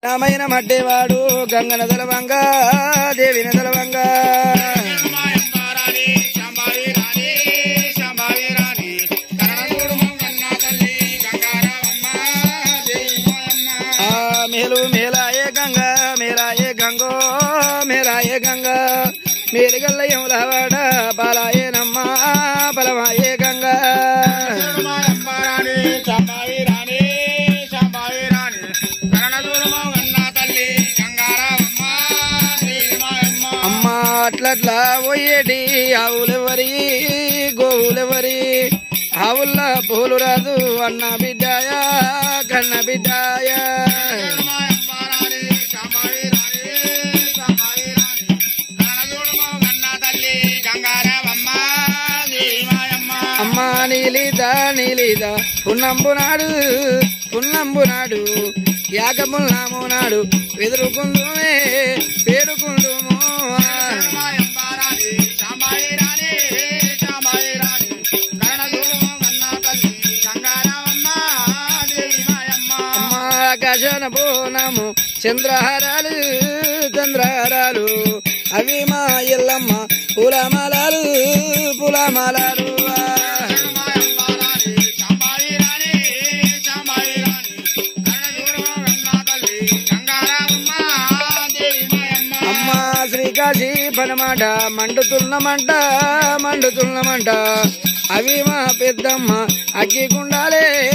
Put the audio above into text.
రామైన మడ్డేవాడు గంగన దళవంగా దేవిన దళవంగా ఆ మేలు మేలాయే గంగా మేలాయే గంగో మేలాయే గంగా మేలుగల్ల యములవాడ బాలాయే నమ్మ బలమాయే గంగా అమ్మ అట్లట్లా పోయేటి ఆవులెవరి గోవులెవరి ఆవుల్లా పూలు రాదు అన్న బిడ్డాయా కన్న బిడ్డాయా అమ్మ నీలిదా నీలిదా పున్నంబు నాడు పున్నంబు నాడు యాకమున్నాము నాడు వెదురుకుందుమే పేరుకుందుము అమ్మ ఆకాశన బోనము చంద్రహారాలు చంద్రహారాలు అవి మా ఎల్లమ్మ పూలమాలాలు పూలమాలాలు అమ్మ శ్రీకాశీ పనమాట మండుతున్నమంట మండుతున్నమంట అవి మా పెద్దమ్మ అగ్గి గుండాలే